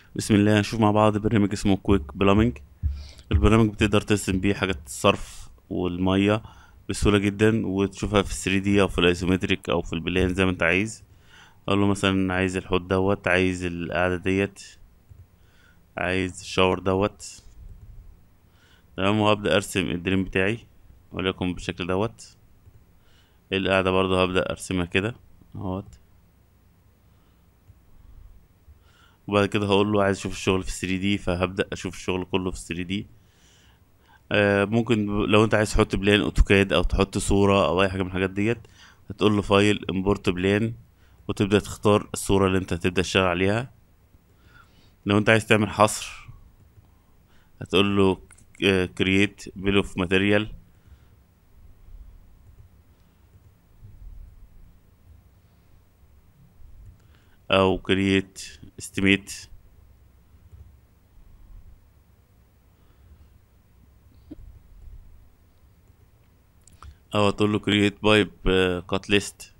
بسم الله هنشوف مع بعض برنامج اسمه كويك بلامنج البرنامج بتقدر ترسم بيه حاجات الصرف والمية بسهولة جدا وتشوفها في 3 دي او في الايزومتريك او في البلان زي ما انت عايز اقول له مثلا عايز الحوض دوت عايز القعدة ديت عايز الشاور دوت تمام وهبدأ ارسم الدريم بتاعي وليكن بالشكل دوت القعدة برضه هبدأ ارسمها كده اهوت وبعد كده هقول له عايز اشوف الشغل في 3 دي فهبدأ اشوف الشغل كله في 3 دي آه ممكن لو انت عايز تحط بلان اوتوكاد او تحط صورة او اي حاجة من الحاجات ديت هتقول له فايل امبورت بلان وتبدأ تختار الصورة اللي انت هتبدأ تشتغل عليها لو انت عايز تعمل حصر هتقول له كرييت بيل اوف ماتيريال او كرييت استيميت او تقول له كرييت بايب كات ليست